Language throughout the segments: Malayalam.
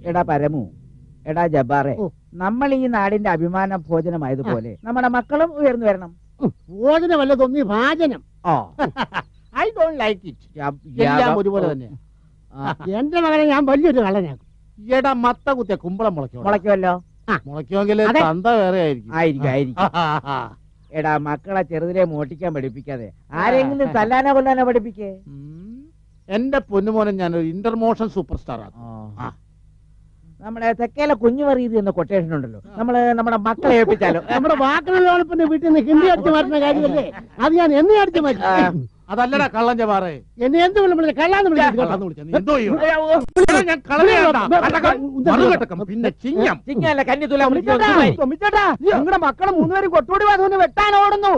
എടാ പരമു എടാ ജബ്ബാറെ ഓ. നമ്മൾ ഈ നാടിന്റെ അഭിമാന ഭോജനമായതുപോലെ നമ്മുടെ മക്കളും ഉയർന്നു വരണം ഭോജനം വല്ലതൊന്നി ഭാജനം oh I don't like it യബ്- എല്ലാം യബ- ഒരുപോലെ തന്നെ ആ, എന്റെ മകനെ ഞാൻ വലിയൊരു കള്ളനാക്കും എടാ മത്ത കുത്തിയ കുമ്പളം മുളയ്ക്കോ മുളയ്ക്കുമല്ലോ മുളയ്ക്കുമെങ്കിൽ അതെ. തന്ത വേറെ ആയിരിക്കും ആയിരിക്കും ആയിരിക്കും എടാ മക്കളെ ചെറുതിലെ മോട്ടിക്കാൻ പഠിപ്പിക്കാതെ ആരെങ്കിലും തല്ലാനോ കൊല്ലാനോ പഠിപ്പിക്കേ ഉം. എന്റെ പൊന്നുമോനെ ഞാനൊരു ഇന്റർമോഷൻ സൂപ്പർ സ്റ്റാർ ആക്കും ആ. നമ്മുടെ തെക്കേലെ കുഞ്ഞുമറിയത് എന്ന കൊട്ടേഷൻ ഉണ്ടല്ലോ നമ്മള് നമ്മുടെ മക്കളെ ഏൽപ്പിച്ചാലോ നമ്മുടെ വാക്കുകളിലോടൊപ്പം വീട്ടിൽ നിന്ന് ഹിന്ദി അടിച്ചു മാറ്റുന്ന കാര്യമല്ലേ അത് ഞാൻ എന്നെ അടിച്ചു മാറ്റി ആ. അതല്ലടാ കള്ളൻ ജവാറെ എന്നെ എന്ത് വിളിച്ചു കള്ളാന്ന് വിളിച്ചു കള്ളന്ന് വിളിച്ച നീ എന്തോ ചെയ്യും? എടാ, ഞാൻ കളനെയാണ്ടാ. കടകം, മറുകടക്കം, പിന്നെ ചിങ്ങം ചിങ്ങല്ല കന്നി തുല നിങ്ങളുടെ മക്കളെ മൂന്നുപേരും കൊട്ടോടി വാസവന് വെട്ടാൻ ഓടുന്നു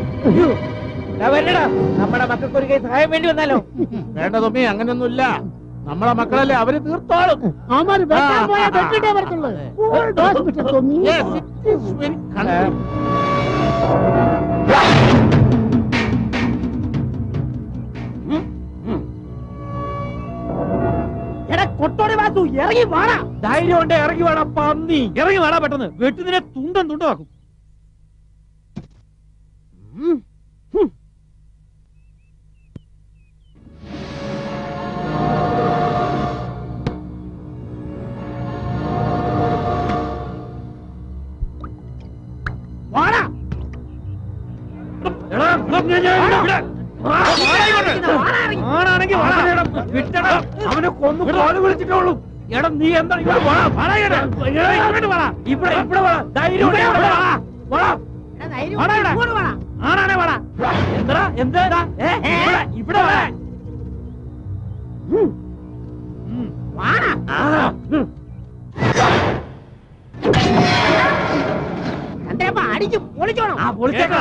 നമ്മുടെ മക്കൾക്ക് ഒരു കൈ സഹായം വേണ്ടി വന്നാലോ വേണ്ട തൊമ്മി അങ്ങനെയൊന്നുമില്ല നമ്മളെ മക്കളല്ലേ അവര് തീർത്തോളും അവന്മാര് വെട്ടാൻ പോയാൽ വെട്ടിട്ടേ വരത്തുള്ളൂ Full dose വിട്ട് Thommi. Yes, it is very country. എടാ കൊട്ടോടി വാസു ഇറങ്ങി വാടാ ധൈര്യം ഉണ്ട് ഇറങ്ങി വേണം പന്നി ഇറങ്ങി വേടാ പെട്ടെന്ന് വെട്ടുന്നതിനെ തുണ്ടം തുണ്ടമാക്കും വാടാ ആണാണെങ്കിൽ വിട്ടടാ അവനെ കൊന്നു കോല് വിളിച്ചിട്ടുള്ളൂ എടാ നീ എന്താ ഇവിടെ വാ, വാടാ ഇങ്ങട്. എടാ, ഇങ്ങോട്ട് വാടാ. ഇവിടെ ഇവിടെ വാടാ. ധൈര്യം ഉണ്ടെങ്കിൽ ഇവിടെ വാടാ. വാടാ. വാടാ ഇവിടെ. ആണാണേ വാടാ എന്താ എന്താ ഏ, ഇവിടെ ഇവിടെ വാടാ ഉം. ആ. ഉം. ചന്ദ്രപ്പ അടിച്ച് പൊളിച്ചോണം ആ പൊളിച്ചേക്കാ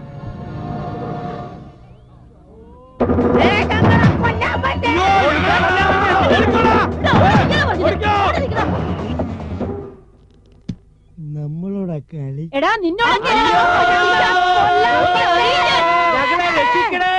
നമ്മളോടാ കളി എടാ നിന്നോട് ഞങ്ങളെ രക്ഷിക്കണേ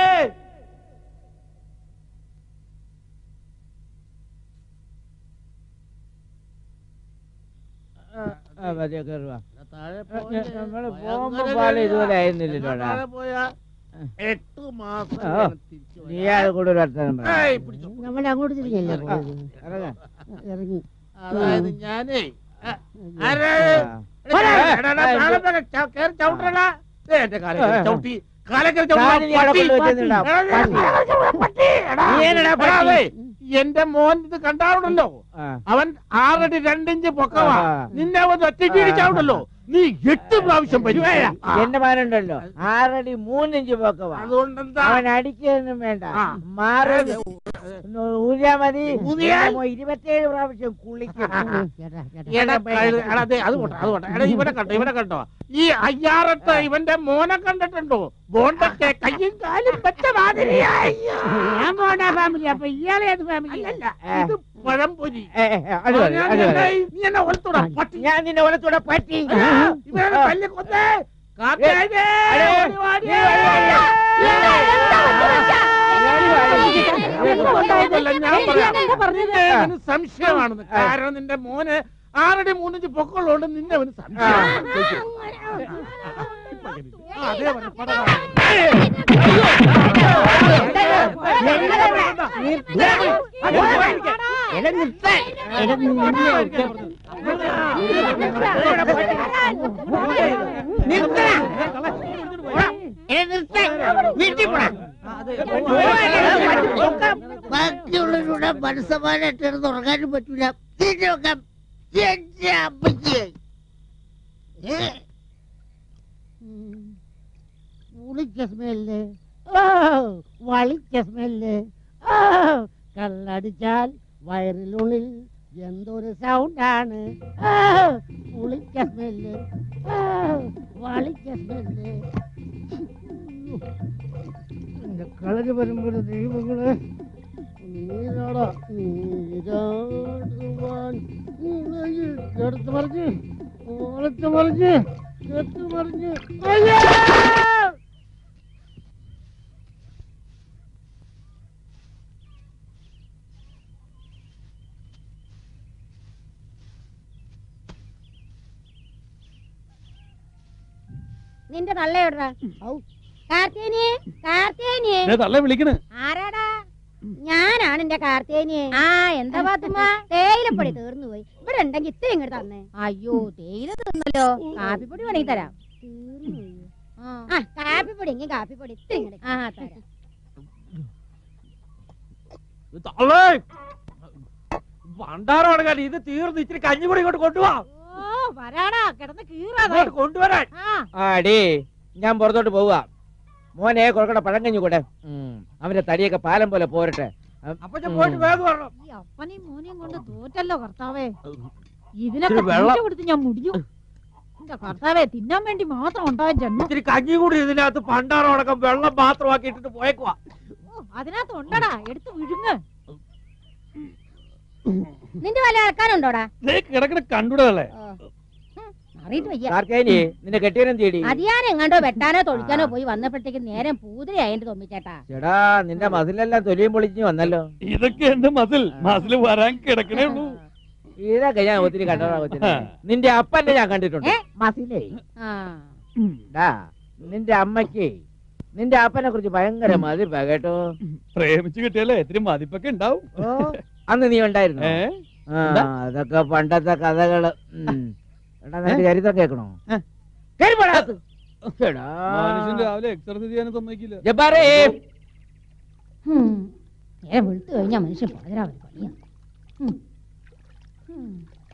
ആ, മതി, കേറി വാ. താഴെ നമ്മള് പോയാ പോകുമ്പോ ഭയങ്കര പോലെ ഇതുപോലെ ഗതികേടാ. ആയിരുന്നില്ലല്ലോടാ താഴെ പോയാ എട്ട് മാസം ആ. ഞാൻ തിരിച്ചു വരാം. നീ ആൾ കൂടെ ഒരു വർത്തമാനം പറ. ഏയ്, പിടിച്ചോ. നമ്മൾ അങ്ങോട്ട് തിരിഞ്ഞല്ലേ ആ, പോയത്? ഇറങ്ങ്. ഇറങ്ങി അതായത് ഞാനേ ആ, ആരാ? ആ. എടാ, എടാ, എടാ, താഴെ പോയി ച- കേറി ചവിട്ടടാ. ദേ, എന്റെ കാലിൽ കയറി ചവിട്ടി. കാലിൽ കയറി ചവിട്ടി. കാലിൽ നീ അവിടെ പട്ടി, കൊണ്ടുവച്ചിട്ടുണ്ടാ. എടാ, ഞാൻ പട്ടി. കാലിൽ ചവിട്ടി, പട്ടി. എടാ, നീ എന്നടാ എടാ, പട്ടി? അതെ, എന്റെ മോൻ ഇത് കണ്ടാവുണ്ടല്ലോ ആ. അവൻ ആറടി രണ്ടിഞ്ച് പൊക്കവാ ആ. നിന്നെ അവൻ ഒറ്റയ്ക്ക് ഇടിച്ചാവുണ്ടല്ലോ നീ എട്ട് പ്രാവശ്യം പരിചയ എന്റെ മകനുണ്ടല്ലോ ആറടി മൂന്നിഞ്ച് പോക്കവാ അതുകൊണ്ടെന്താ അവൻ അടിക്കൊന്നും വേണ്ട ആ. മാറി ഊരിയാ മതി ഊതിയാൽ? എന്റെ മോൻ ഇരുപത്തേഴ് പ്രാവശ്യം കുളിക്കും ചേട്ടാ ചേട്ടാ എടാ, കഴുത, എടാ, ദേ, അത് പോട്ടെ, അത് പോട്ടെ. എടാ, ഇവനെ കണ്ടോ ഇവനെ കണ്ടോ ഈ അയ്യാറത്ത് ഇവന്റെ മോനെ കണ്ടിട്ടുണ്ടോ ബോണ്ടൊക്കെ കയ്യും കാലും വെച്ച മാതിരിയായി ഞാൻ പോണ്ട ഫാമിലി അപ്പൊ ഇയാളെ ഏത് ഫാമിലി അല്ലല്ല, ഇത് പഴംപൊരി ഏ, ഏ, ഏ, അത് മതി, ഞാൻ അത് മതി. നിന്നെ- നീ എന്നെ ഒലത്തൂടാ പട്ടി ഞാൻ നിന്നെ ഒലത്തൂടെ പറ്റി ഇവനെ തല്ലി കൊന്നേ കാക്കേ അടേ, ഓടി വാടി. നീ വരില്ല. ഇതൊന്നുമല്ല, ഞാൻ പറയാം. എന്താ പറഞ്ഞത്? നിന്നെ ഇവന് സംശയമാണെന്ന് കാരണം നിന്റെ മോന് ആറടി മൂന്നിഞ്ച് പൊക്കമുള്ളതുകൊണ്ട് നിന്നെ അവന് സംശയം ആ, അതേ പറഞ്ഞു, പട, പട. ബാക്കിയുള്ളവരുടെ മനസ്സമാനായിട്ട് ഉറങ്ങാനും പറ്റൂല തിരിഞ്ഞു നോക്കാം എന്റെ അമ്മയ്ക്ക് ഏ? ഉം. പുളിച്ച സ്മെല്ല് ഓ വളിച്ച സ്മെല്ല് ഓ കള്ളടിച്ചാൽ വയറിനുള്ളിൽ എന്തൊരു സൗണ്ടാണ് ഓ പുളിച്ച സ്മെല്ല് ഓ വളിച്ച സ്മെല്ല് എന്റെ കളരി വരുമ്പോൾ ദൈവങ്ങളെ നീരാടാ നീരാടുവാൻ നീലയിൽ എടുത്ത് മറിഞ്ഞ് ഓളത്ത് മറിഞ്ഞ് കെട്ട് മറിഞ്ഞ് അയ്യോ നിന്റെ തള്ളയോടാ കാർത്തേനിയെ കാർത്തേനിയെ തള്ള വിളിക്കണ് ആരാടാ ഞാനാണ് എന്റെ കാർത്തേനിയെ ആ എന്താ പാത്തുമ്മ തേയിലപ്പൊടി തീർന്നു പോയി ഇവിടെ ഉണ്ടെങ്കിൽ ഇത്തിരി ഇങ്ങോട്ട് തന്നെ അയ്യോ തേയില തീർന്നല്ലോ കാപ്പിപ്പൊടി വേണമെങ്കിൽ തരാം ആ കാപ്പിപ്പൊടി എങ്കിൽ കാപ്പിപ്പൊടി ഇത്തിരി ഇങ്ങോട്ട് ആ തരാം തള്ളേ പണ്ടാറോടെ കാര്യം ഇത് തീർന്ന് ഇച്ചിരി കഞ്ഞിപ്പൊടി ഇങ്ങോട്ട് കൊണ്ടുപോവാ ഓ വരാടാ കിടന്ന് ഇങ്ങോട്ട് കൊണ്ടുവരാൻ ആടേ ഞാൻ പുറത്തോട്ട് പോവുക മോനെ കൊടുക്കണ പഴം കഞ്ഞി കൂടെ ഉം, അവന്റെ തടിയൊക്കെ പാലം പോലെ പോരട്ടെ അപ്പൊ ഞാൻ പോയിട്ട് വേഗം വരണം ഈ അപ്പനെയും മോനെയും കൊണ്ട് തോറ്റല്ലോ കർത്താവേ ഇത്തിരി ഇതിനൊക്കെ വെള്ളം. തീറ്റ കൊടുത്ത് ഞാൻ മുടിഞ്ഞു എന്റെ കർത്താവേ തിന്നാൻ വേണ്ടി മാത്രം ഉണ്ടായ ജന്മം ഇത്തിരി കഞ്ഞി കൂടി ഇതിനകത്ത് പണ്ടാറോടക്കം വെള്ളം മാത്രമാക്കി ഇട്ടിട്ട് പോയേക്കുവാ ഓ, അതിനകത്ത് ഉണ്ടടാ എടുത്ത് വിഴുങ്ങ് നിന്റെ വല്ല ആൾക്കാരുണ്ടോടാ കിടക്കണ കണ്ടുടല്ലേ അറിയിട്ട് വയ്യ കാർക്കേനി നിന്റെ കെട്ടിയനും തേടി അത് ഞാൻ എങ്ങാണ്ടോ വെട്ടാനോ തൊഴിക്കാനോ പോയി വന്നപ്പോഴത്തേക്ക് നേരം പൂതിരയായി എന്റെ തൊമ്മിച്ചേട്ടാ ചേടാ നിന്റെ മതിലെല്ലാം തൊലിയും പൊളിഞ്ഞു വന്നല്ലോ ഇതൊക്കെ എന്റെ മസിൽ മസിൽ വരാൻ കിടക്കണേ ഉള്ളൂ ഇതൊക്കെ ഞാൻ ഒത്തിരി കണ്ടതാ കൊച്ചിനെ നിന്റെ അപ്പന്റെ ഞാൻ കണ്ടിട്ടുണ്ട് ഏ? മസിലേ ആ ഡാ നിന്റെ അമ്മയ്ക്ക് നിന്റെ അപ്പനെ കുറിച്ച് ഭയങ്കര മതിപ്പാ കേട്ടോ പ്രേമിച്ച് കിട്ടിയല്ലേ ഇത്തിരി മതിപ്പൊക്കെ ഉണ്ടാവും ഓ അന്ന് നീ ഉണ്ടായിരുന്നു ഏ ആ അതൊക്കെ പണ്ടത്തെ കഥകള് ഉം. എടാ നിന്റെ ചരിത്രം കേക്കണോ ഏ? കേറി പോടാ അകത്ത്. എടാ. മനുഷ്യൻ രാവിലെ എക്സർസൈസ് ചെയ്യാനും സമ്മതിക്കില്ല ജബ്ബാറേ ഹും. നേരം വെളുത്തു കഴിഞ്ഞാ മനുഷ്യൻ പാതിരാ വരെ പണിയാ ഹും. ഹും.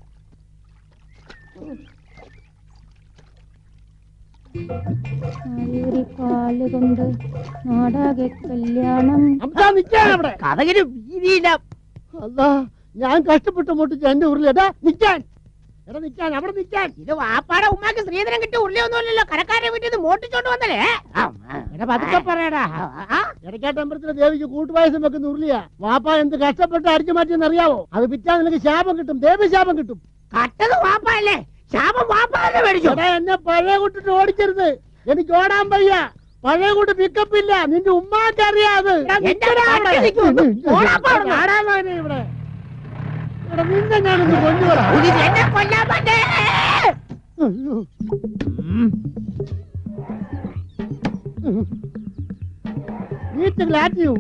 പാല് കൊണ്ട് നാടാകെ കല്യാണം അമ്സാ നിൽക്കാൻ അവിടെ കഥകിന് വീതിയില്ല അല്ലാ ഞാൻ കഷ്ടപ്പെട്ട് മുട്ടിച്ച് എന്റെ ഉരുളേട്ടാ നിൽക്കാൻ എടാ നിൽക്കാൻ അവിടെ നിൽക്കാൻ ഇത് വാപ്പാടെ ഉമ്മാക്ക് ശ്രീധരൻ കിട്ടിയ ഉരുളിയൊന്നുമല്ലല്ലോ കടക്കാരെ വീട്ടിൽ നിന്ന് മോട്ടിച്ചോണ്ട് വന്നല്ലേ എടാ പതുക്കെ പറയടാ ഇടയ്ക്കാട്ടമ്പലത്തിലെ ദേവിക്ക് കൂട്ടുപായസം വെക്കുന്ന ഉരുളിയാ വാപ്പ എന്ത് കഷ്ടപ്പെട്ട് അടിച്ചു മാറ്റിയെന്ന് അറിയാവോ അത് വിറ്റാ നിനക്ക് ശാപം കിട്ടും ദേവി ശാപം കിട്ടും കട്ടത് വാപ്പല്ലേ ശാപം വാപ്പാല്ലേ മേടിച്ചോ എടാ എന്നെ പഴയ കൂട്ടിട്ട് ഓടിക്കരുത് എനിക്ക് ഓടാൻ വയ്യ പഴയ കൂട്ട് പിക്കപ്പ് ഇല്ല നിന്റെ ഉമ്മാക്ക് അറിയാത് എന്റെ പട്ടി നിൽക്കുന്നു. ഓടാൻ പാടില്ല. ഇവിടെ എടാ നിന്നെ ഞാനൊന്ന് കൊണ്ടുപോടാ എന്നെ കൊല്ലാൻ പറ്റേ അയ്യോ. വീട്ടിൽ ലാറ്റിയു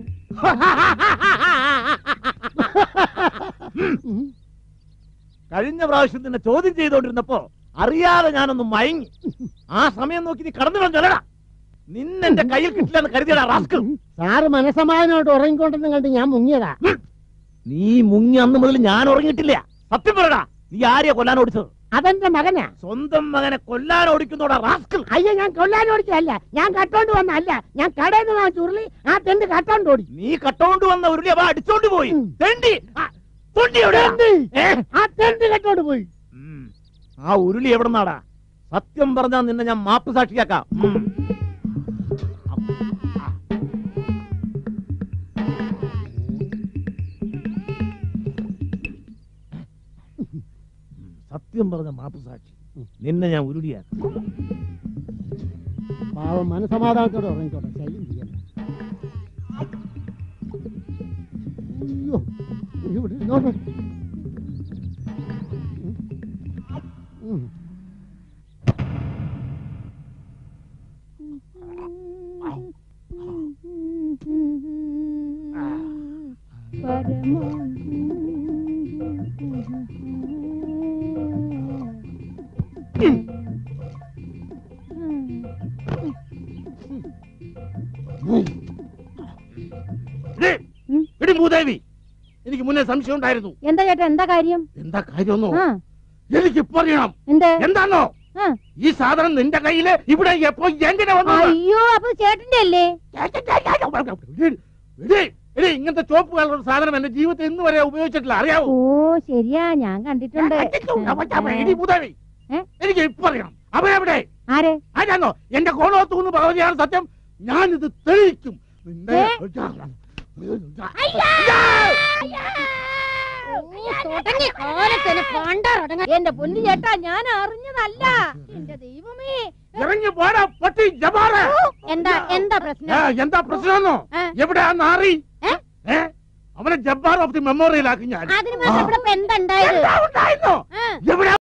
കഴിഞ്ഞ പ്രാവശ്യം നിന്നെ ചോദ്യം ചെയ്തോണ്ടിരുന്നപ്പോ അറിയാതെ ഞാനൊന്ന് മയങ്ങി ആ സമയം നോക്കി നീ കടന്നു കളഞ്ഞല്ലടാ നിന്നെന്റെ കയ്യിൽ കിട്ടില്ലെന്ന് കരുതിയടാ റാസ്കൽ സാറ് മനസമാധാനമായിട്ട് ഉറങ്ങിക്കൊണ്ടെന്ന് കണ്ട് ഞാൻ മുങ്ങിയതാ നീ മുങ്ങി അന്ന് മുതൽ ഞാൻ ഉറങ്ങിയിട്ടില്ല സത്യം പറയടാ നീ ആരെയാ കൊല്ലാൻ ഓടിച്ചത് അതെന്റെ മകനാ സ്വന്തം മകനെ കൊല്ലാൻ ഓടിക്കുന്നോടാ റാസ്കൽ അയ്യോ ഞാൻ കൊല്ലാൻ ഓടിച്ചതല്ല ഞാൻ കട്ടോണ്ട് വന്നല്ല ഞാൻ കടയിൽ നിന്ന് വാങ്ങിച്ച ഉരുളി ആ തെണ്ട് കട്ടോണ്ട് ഓടി നീ കട്ടോണ്ട് വന്ന ഉരുളി അവ അടിച്ചോണ്ട് പോയി ഉം. തെണ്ടി ആ, തൊണ്ടി എവിടെയാ? തെണ്ട്. ഏ? ആ തെണ്ട് കട്ടോണ്ട് പോയി ഉം. ആ ഉരുളി എവിടെന്നാടാ സത്യം പറഞ്ഞാ നിന്നെ ഞാൻ മാപ്പ് സാക്ഷിയാക്കാം ഉം. സത്യം പറഞ്ഞ മാപ്പ് സാക്ഷി നിന്നെ ഞാൻ ഉരുളിയാക്കാം പാവം മനസമാധാനത്തോടെ ഉറങ്ങിക്കോട്ടെ ശല്യം ചെയ്യണ്ട അയ്യോ ഇവിടെ ഇരുന്നോട്ടെ. ഉം. എടീ, എടീ ഭൂദേവി എനിക്ക് മുന്നേ സംശയം ഉണ്ടായിരുന്നു എന്താ ചേട്ടാ എന്താ കാര്യം എന്താ കാര്യമൊന്നോ ആ എനിക്ക് ഇപ്പൊ അറിയണം എന്ത് എന്താണോ ആ. ഈ സാധനം നിന്റെ കയ്യില് ഇവിടെ എപ്പോ എങ്ങനെ വന്നു അയ്യോ അപ്പൊ ചേട്ടന്റെ അല്ലേ എടീ, എടീ, ഇങ്ങനത്തെ ചോപ്പ് കളർ സാധനം എന്റെ ജീവിതത്തിൽ ഇന്ന് വരെ ഉപയോഗിച്ചിട്ടില്ല അറിയാവോ ഓ ശരിയാ ഞാൻ കണ്ടിട്ടുണ്ട് എടീ ഭൂദേവി ഏ? എനിക്ക് ഇപ്പൊ അറിയണം അവരെവിടെ ആരെ ആരാന്നോ എന്റെ കോണോത്തൂന്ന് ഭഗവതിയാണ് സത്യം ഞാനിത് തെളിയിക്കും നിന്റെ തുടങ്ങി കാലത്തിന് കണ്ടറടങ്ങ എന്റെ പൊന്നു ചേട്ടാ ഞാൻ അറിഞ്ഞതല്ല എന്റെ ദൈവമേ ഇറങ്ങി പോടാ പട്ടി ജബാറ് എന്താ എന്താ ഏ, പ്രശ്നം എന്താ പ്രശ്നമെന്നോ ഏ? എവിടെയാ നാറി ഏ? ഏ? അവനെ ജബ്ബാർ ഓഫ് ദി മെമ്മോറിയൽ ആക്കി ഞാൻ അതിന് മാത്രം ഇവിടെ ഇപ്പൊ എന്താ ഉണ്ടായത് എന്താ ഉണ്ടായിരുന്നോ